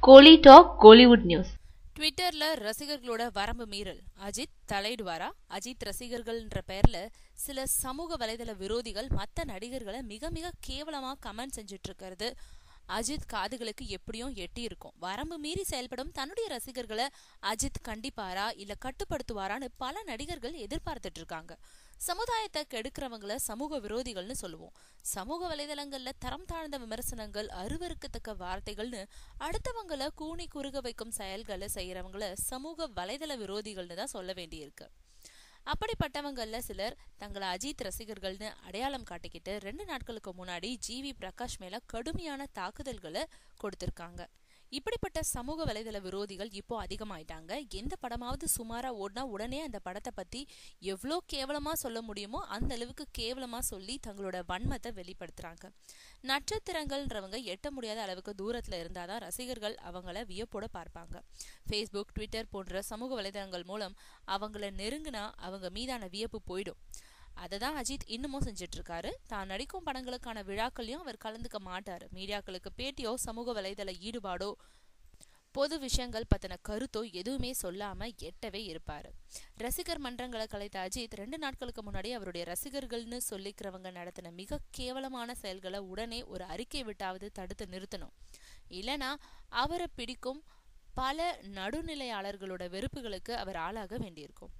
கோலி talk Kollywood news ட்விட்டர்ல ரசிகர்களோட வரம்பு மீறல் அஜித் தலையிடுவாரா அஜித் ரசிகர்கள்ன்ற பெயர்ல சில சமூக வலைதள விரோதிகள் மத்த நடிகர்களை மிக மிக கேவலமா கமெண்ட் செஞ்சுட்டு இருக்கிறது அஜித் காதுகளுக்கு எப்படியும் எட்டி இருக்கும் வரம்பு மீறி செயல்படும் தன்னுடைய ரசிகர்களை அஜித் கண்டிப்பாரா இல்ல கட்டுப்படுத்துவாரான்னு பல நடிகர்கள் எதிர்பார்த்துட்டு இருக்காங்க சமுதாயத்தை கெடுக்கிறவங்கள சமூக விரோதிகள்னு சொல்லுவோம் சமூக வலைதளங்கள்ல தரம் தாழ்ந்த விமர்சனங்கள் அருவருக்கத்தக்க வார்த்தைகள்னு அடுத்தவங்கள கூனி குறுக வைக்கும் செயல்களை செய்யறவங்கள சமூக வலைதள விரோதிகள்னு தான் சொல்ல வேண்டியிருக்கு அப்படிப்பட்டவங்கள்ல சிலர் தங்களை அஜித் ரசிகர்கள்னு அடையாளம் காட்டிக்கிட்டு ரெண்டு நாட்களுக்கு முன்னாடி ஜிவி பிரகாஷ் மேல கடுமையான தாக்குதல்களை கொடுத்திருக்காங்க இப்படிப்பட்ட சமூக வலைதள விரோதிகள் இப்போ அதிகமாயிட்டாங்க எந்த படமாவது சுமாரா ஓடினா உடனே அந்த படத்தை பத்தி எவ்வளோ கேவலமா சொல்ல முடியுமோ அந்த அளவுக்கு கேவலமா சொல்லி தங்களோட வன்மத்தை வெளிப்படுத்துறாங்க நட்சத்திரங்கள்ன்றவங்க எட்ட முடியாத அளவுக்கு தூரத்துல இருந்தாதான் ரசிகர்கள் அவங்கள வியப்போட பார்ப்பாங்க ஃபேஸ்புக் ட்விட்டர் போன்ற சமூக வலைதளங்கள் மூலம் அவங்கள நெருங்குனா அவங்க மீதான வியப்பு போயிடும் அதை தான் அஜித் இன்னமும் செஞ்சுட்டு இருக்காரு தான் நடிக்கும் படங்களுக்கான விழாக்கள்லயும் அவர் கலந்துக்க மாட்டாரு மீடியாக்களுக்கு பேட்டியோ சமூக வலைதள ஈடுபாடோ பொது விஷயங்கள் பத்தின கருத்தோ எதுவுமே சொல்லாம எட்டவே இருப்பாரு ரசிகர் மன்றங்களை கலைத்த அஜித் ரெண்டு நாட்களுக்கு முன்னாடி அவருடைய ரசிகர்கள்னு சொல்லிக்கிறவங்க நடத்தின மிக கேவலமான செயல்களை உடனே ஒரு அறிக்கை விட்டாவது தடுத்து நிறுத்தணும் இல்லனா அவரை பிடிக்கும் பல நடுநிலையாளர்களோட வெறுப்புகளுக்கு அவர் ஆளாக வேண்டியிருக்கும்